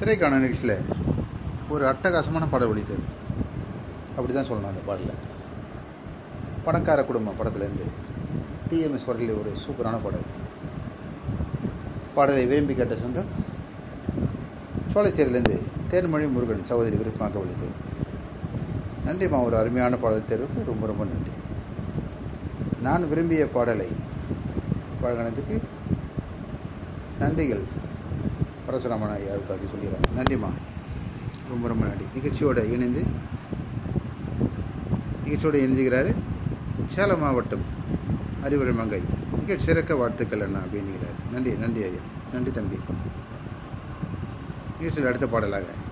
திரைக்கான நிகழ்ச்சியில் ஒரு அட்டகாசமான பாடல் ஒழித்தது அப்படி தான் சொல்லணும் அந்த பாடலில் பணக்கார குடும்பம் படத்துலேருந்து டிஎம்எஸ் குரலில் ஒரு சூப்பரான பாடல் பாடலை விரும்பி கேட்ட சொந்தம் சோலைச்சேரியிலேருந்து தேன்மொழி முருகன் சகோதரி விருப்பமாக ஒழித்தது நன்றிம்மா ஒரு அருமையான பாடல் தேர்வுக்கு ரொம்ப ரொம்ப நன்றி நான் விரும்பிய பாடலை வழங்கினதுக்கு நன்றிகள் பரசுராமன் ஐயாவுக்கு அப்படி சொல்லிடுறாங்க நன்றிம்மா ரொம்ப ரொம்ப நன்றி நிகழ்ச்சியோடு இணைந்து நிகழ்ச்சியோடு இணைஞ்சுக்கிறாரு சேலம் மாவட்டம் அறிவுரை மங்கை நிகழ்ச்சி சிறக்க வாழ்த்துக்கள் அண்ணா அப்படின்னுகிறார் நன்றி நன்றி ஐயா நன்றி தம்பி நிகழ்ச்சியில் அடுத்த பாடலாக